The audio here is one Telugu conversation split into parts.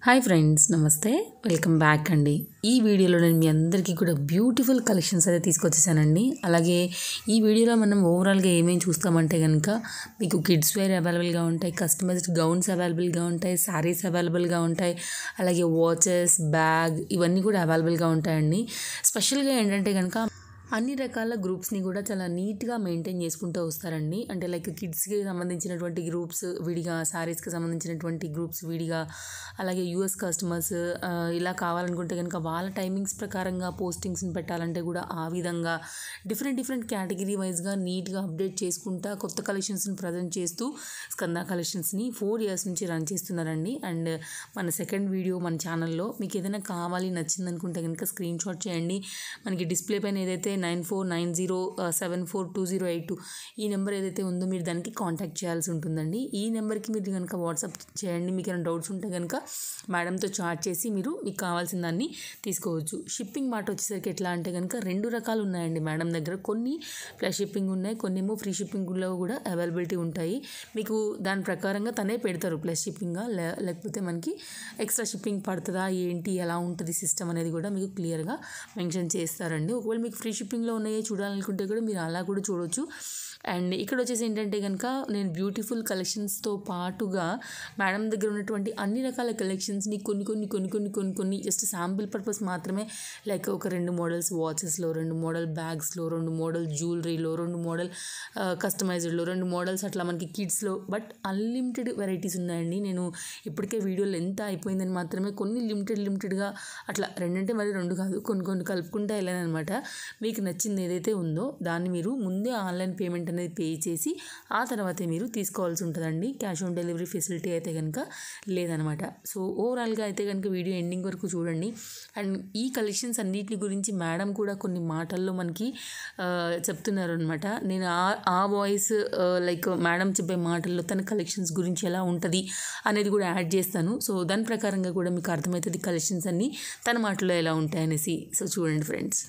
hi friends namaste welcome back అండి ఈ వీడియోలో నేను మీ అందరికీ కూడా బ్యూటిఫుల్ కలెక్షన్స్ అయితే తీసుకొచ్చేసానండి అలాగే ఈ వీడియోలో మనం ఓవరాల్గా ఏమేమి చూస్తామంటే కనుక మీకు కిడ్స్ వేర్ అవైలబుల్గా ఉంటాయి కస్టమైజ్డ్ గౌన్స్ అవైలబుల్గా ఉంటాయి శారీస్ అవైలబుల్గా ఉంటాయి అలాగే వాచెస్ బ్యాగ్ ఇవన్నీ కూడా అవైలబుల్గా ఉంటాయండి స్పెషల్గా ఏంటంటే కనుక అన్ని రకాల గ్రూప్స్ని కూడా చాలా నీట్గా మెయింటైన్ చేసుకుంటూ వస్తారండి అంటే లైక్ కిడ్స్కి సంబంధించినటువంటి గ్రూప్స్ విడిగా శారీస్కి సంబంధించినటువంటి గ్రూప్స్ విడిగా అలాగే యూఎస్ కస్టమర్స్ ఇలా కావాలనుకుంటే కనుక వాళ్ళ టైమింగ్స్ ప్రకారంగా పోస్టింగ్స్ని పెట్టాలంటే కూడా ఆ విధంగా డిఫరెంట్ డిఫరెంట్ కేటగిరీ వైజ్గా నీట్గా అప్డేట్ చేసుకుంటా కొత్త కలెక్షన్స్ని ప్రజెంట్ చేస్తూ స్కంద కలెక్షన్స్ని ఫోర్ ఇయర్స్ నుంచి రన్ చేస్తున్నారండి అండ్ మన సెకండ్ వీడియో మన ఛానల్లో మీకు ఏదైనా కావాలి నచ్చింది అనుకుంటే కనుక స్క్రీన్ షాట్ చేయండి మనకి డిస్ప్లే పైన ఏదైతే nine four nine zero seven four two zero eight two ఈ నెంబర్ ఏదైతే ఉందో మీరు దానికి కాంటాక్ట్ చేయాల్సి ఉంటుందండి ఈ నెంబర్కి మీరు కనుక వాట్సాప్ చేయండి మీకు ఏమైనా డౌట్స్ ఉంటే కనుక మేడంతో చాట్ చేసి మీరు మీకు కావాల్సిన దాన్ని తీసుకోవచ్చు షిప్పింగ్ మాట వచ్చేసరికి ఎట్లా అంటే కనుక రెండు రకాలు ఉన్నాయండి మేడం దగ్గర కొన్ని ప్లస్ షిప్పింగ్ ఉన్నాయి కొన్ని ఏమో ఫ్రీ షిప్పింగ్లో కూడా అవైలబిలిటీ ఉంటాయి మీకు దాని ప్రకారంగా తనే పెడతారు ప్లస్ షిప్పింగ్గా లేకపోతే మనకి ఎక్స్ట్రా షిప్పింగ్ పడుతుందా ఏంటి ఎలా ఉంటుంది సిస్టమ్ అనేది కూడా మీకు క్లియర్గా మెన్షన్ చేస్తారండి ఒకవేళ మీకు ఫ్రీ షిప్పింగ్లో ఉన్నాయో చూడాలనుకుంటే కూడా మీరు అలా కూడా చూడవచ్చు అండ్ ఇక్కడ వచ్చేసి ఏంటంటే కనుక నేను బ్యూటిఫుల్ కలెక్షన్స్తో పాటుగా మేడం దగ్గర ఉన్నటువంటి అన్ని రకాల కలెక్షన్స్ని కొన్ని కొన్ని కొన్ని కొన్ని కొన్ని కొన్ని జస్ట్ శాంపిల్ పర్పస్ మాత్రమే లైక్ ఒక రెండు మోడల్స్ వాచెస్లో రెండు మోడల్ బ్యాగ్స్లో రెండు మోడల్ జ్యువెలరీలో రెండు మోడల్ కస్టమైజ్డ్లో రెండు మోడల్స్ అట్లా మనకి కిడ్స్లో బట్ అన్లిమిటెడ్ వెరైటీస్ ఉన్నాయండి నేను ఇప్పటికే వీడియోలు ఎంత అయిపోయిందని మాత్రమే కొన్ని లిమిటెడ్ లిమిటెడ్గా అట్లా రెండంటే మరి రెండు కాదు కొన్ని కొన్ని కలుపుకుంటా వెళ్ళానమాట మీకు నచ్చింది ఏదైతే ఉందో దాన్ని మీరు ముందే ఆన్లైన్ పేమెంట్ అనేది పే చేసి ఆ తర్వాతే మీరు తీసుకోవాల్సి ఉంటుందండి క్యాష్ ఆన్ డెలివరీ ఫెసిలిటీ అయితే కనుక లేదనమాట సో ఓవరాల్గా అయితే కనుక వీడియో ఎండింగ్ వరకు చూడండి అండ్ ఈ కలెక్షన్స్ అన్నిటి గురించి మేడం కూడా కొన్ని మాటల్లో మనకి చెప్తున్నారు అనమాట నేను ఆ ఆ వాయిస్ లైక్ మేడం చెప్పే మాటల్లో తన కలెక్షన్స్ గురించి ఎలా ఉంటుంది అనేది కూడా యాడ్ చేస్తాను సో దాని ప్రకారంగా కూడా మీకు అర్థమవుతుంది కలెక్షన్స్ అన్నీ తన మాటల్లో ఎలా ఉంటాయి అనేసి సో చూడండి friends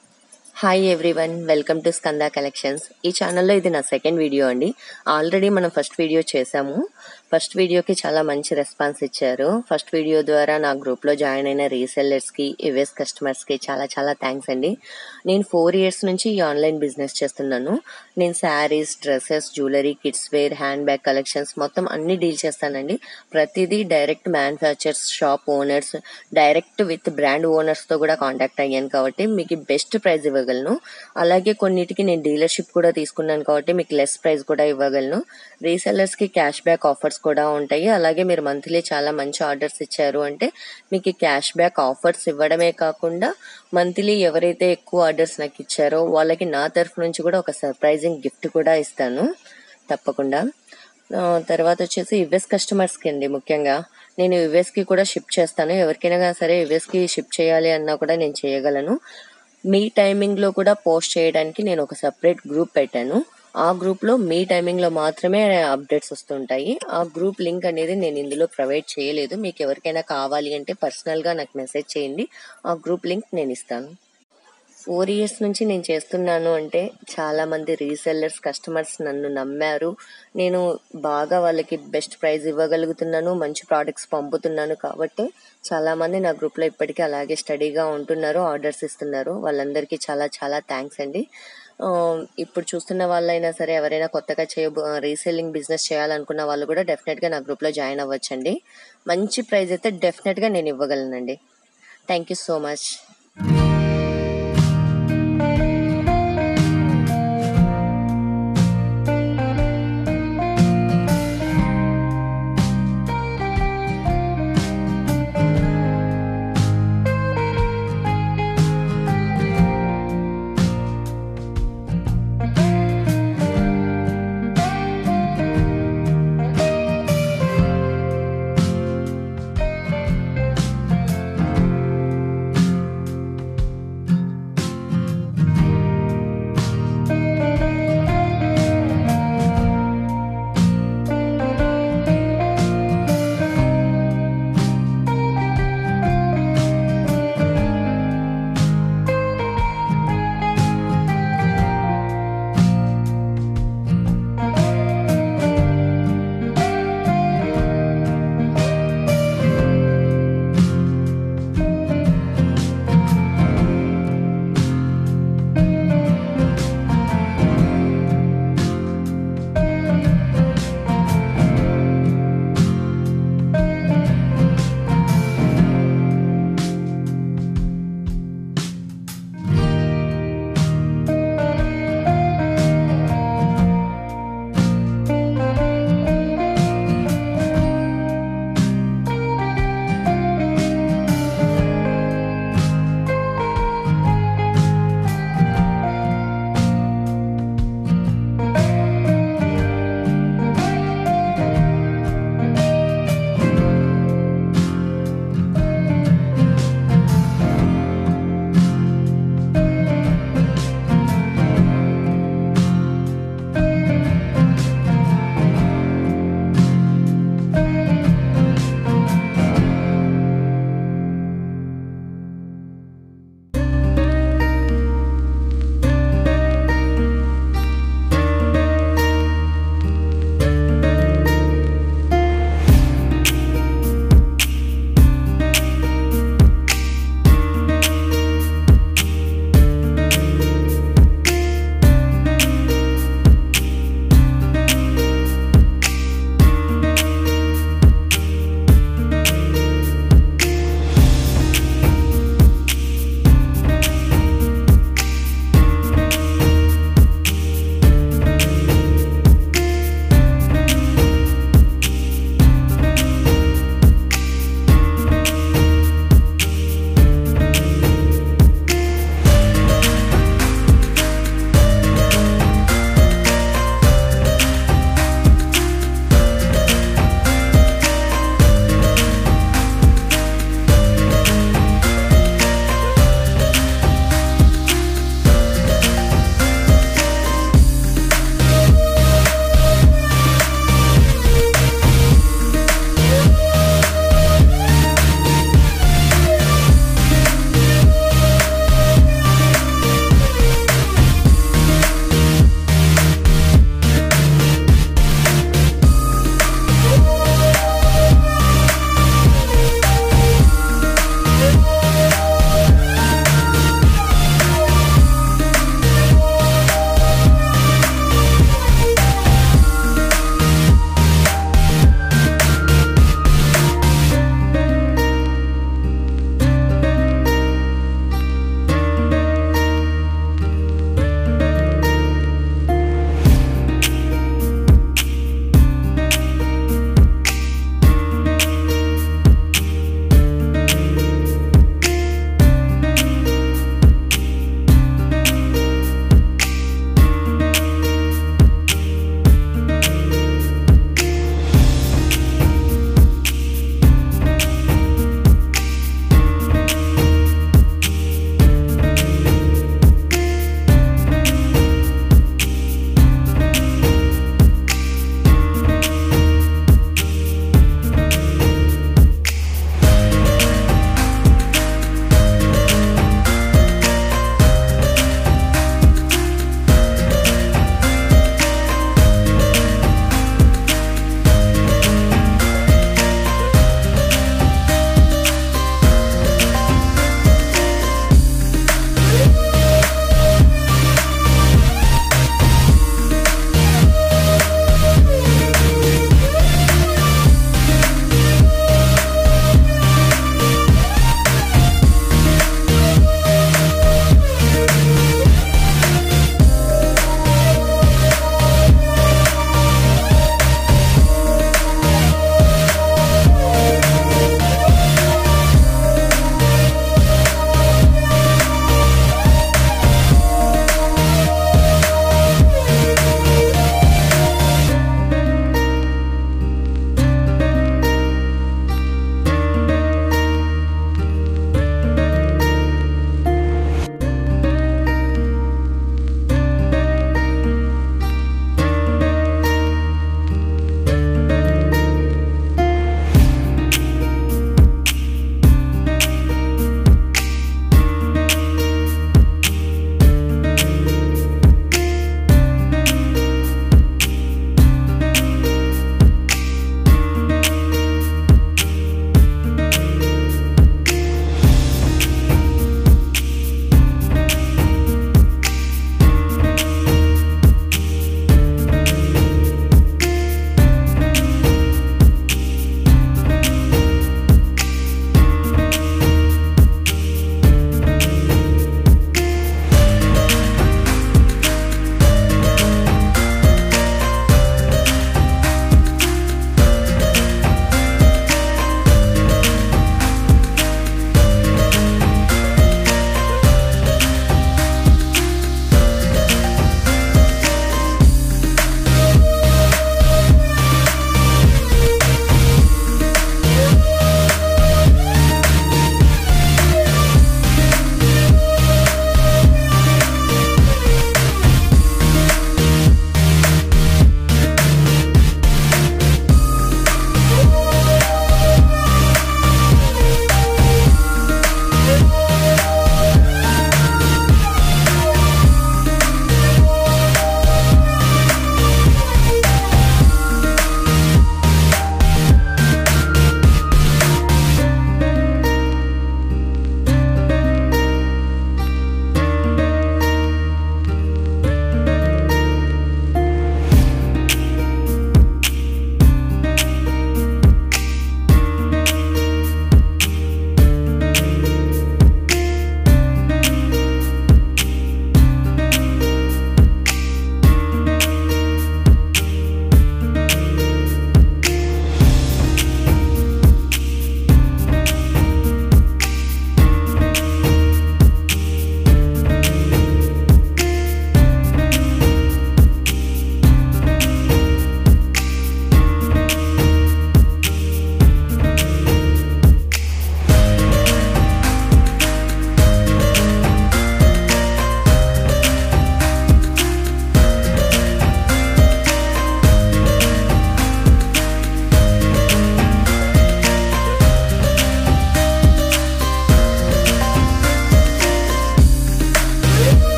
hi everyone welcome to Skanda collections ఈ ఛానల్లో ఇది నా సెకండ్ వీడియో అండి ఆల్రెడీ మనం ఫస్ట్ వీడియో చేసాము ఫస్ట్ వీడియోకి చాలా మంచి రెస్పాన్స్ ఇచ్చారు ఫస్ట్ వీడియో ద్వారా నా గ్రూప్లో జాయిన్ అయిన రీసెల్లర్స్కి యుఎస్ కస్టమర్స్కి చాలా చాలా థ్యాంక్స్ అండి నేను ఫోర్ ఇయర్స్ నుంచి ఈ ఆన్లైన్ బిజినెస్ చేస్తున్నాను నేను saris dresses jewellery kids wear hand bag collections మొత్తం అన్ని డీల్ చేస్తానండి ప్రతిదీ direct manufacturers shop owners direct with brand ఓనర్స్తో కూడా కాంటాక్ట్ అయ్యాను కాబట్టి మీకు బెస్ట్ ప్రైస్ ఇవ్వగలను అలాగే కొన్నిటికి నేను డీలర్షిప్ కూడా తీసుకున్నాను కాబట్టి మీకు లెస్ ప్రైస్ కూడా ఇవ్వగలను రీసెల్లర్స్కి క్యాష్ బ్యాక్ ఆఫర్స్ కూడా ఉంటాయి అలాగే మీరు మంత్లీ చాలా మంచి ఆర్డర్స్ ఇచ్చారు అంటే మీకు క్యాష్ బ్యాక్ ఆఫర్స్ ఇవ్వడమే కాకుండా మంత్లీ ఎవరైతే ఎక్కువ ఆర్డర్స్ నాకు ఇచ్చారో వాళ్ళకి నా తరఫు నుంచి కూడా ఒక సర్ప్రైజింగ్ గిఫ్ట్ కూడా ఇస్తాను తప్పకుండా తర్వాత వచ్చేసి యుఎస్ కస్టమర్స్కి అండి ముఖ్యంగా నేను యుఎస్కి కూడా షిప్ చేస్తాను ఎవరికైనా సరే యుఎస్కి షిప్ చేయాలి అన్నా కూడా నేను చేయగలను మీ టైమింగ్లో కూడా పోస్ట్ చేయడానికి నేను ఒక సపరేట్ గ్రూప్ పెట్టాను ఆ గ్రూప్లో మీ టైమింగ్లో మాత్రమే అప్డేట్స్ వస్తుంటాయి ఆ గ్రూప్ లింక్ అనేది నేను ఇందులో ప్రొవైడ్ చేయలేదు మీకు ఎవరికైనా కావాలి అంటే పర్సనల్గా నాకు మెసేజ్ చేయండి ఆ గ్రూప్ లింక్ నేను ఇస్తాను ఫోర్ ఇయర్స్ నుంచి నేను చేస్తున్నాను అంటే చాలా మంది రీసెల్లర్స్ కస్టమర్స్ నన్ను నమ్మారు నేను బాగా వాళ్ళకి బెస్ట్ ప్రైస్ ఇవ్వగలుగుతున్నాను మంచి ప్రోడక్ట్స్ పంపుతున్నాను కాబట్టి చాలా మంది నా గ్రూప్లో ఇప్పటికీ అలాగే స్టడీగా ఉంటున్నారు ఆర్డర్స్ ఇస్తున్నారు వాళ్ళందరికీ చాలా చాలా థ్యాంక్స్ అండి ఇప్పుడు చూస్తున్న వాళ్ళైనా సరే ఎవరైనా కొత్తగా చేయ రీసెల్లింగ్ బిజినెస్ చేయాలనుకున్న వాళ్ళు కూడా డెఫినెట్గా నా గ్రూప్లో జాయిన్ అవ్వచ్చండి మంచి ప్రైస్ అయితే డెఫినెట్గా నేను ఇవ్వగలనండి థ్యాంక్ యూ సో మచ్